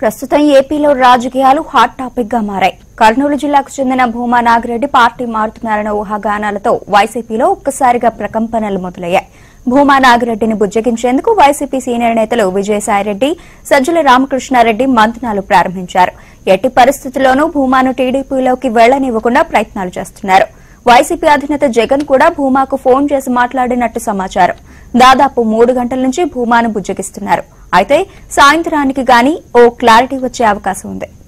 ప్రస్తుతం ఏపీలో రాజకీయాలు హాట్ టాపిక్ గా మారాయి కర్నూలు జిల్లాకు చెందిన భూమా నాగిరెడ్డి పార్టీ మారుతున్నారన్న ఊహాగానాలతో వైసీపీలో ఒక్కసారిగా ప్రకంపనలు మొదలయ్యాయి భూమా నాగిరెడ్డిని బుజ్జగించేందుకు వైసీపీ సీనియర్ నేతలు విజయసాయిరెడ్డి సజ్జల రామకృష్ణారెడ్డి మంతనాలు ప్రారంభించారు ఎట్టి పరిస్థితుల్లోనూ భూమాను టీడీపీలోకి వెళ్లనివ్వకుండా ప్రయత్నాలు చేస్తున్నారు వైసీపీ అధినేత జగన్ కూడా భూమాకు ఫోన్ చేసి మాట్లాడినట్టు సమాచారం దాదాపు మూడు గంటల నుంచి భూమాను బుజ్జగిస్తున్నారు అయితే సాయంత్రానికి గాని ఓ క్లారిటీ వచ్చే అవకాశం ఉంది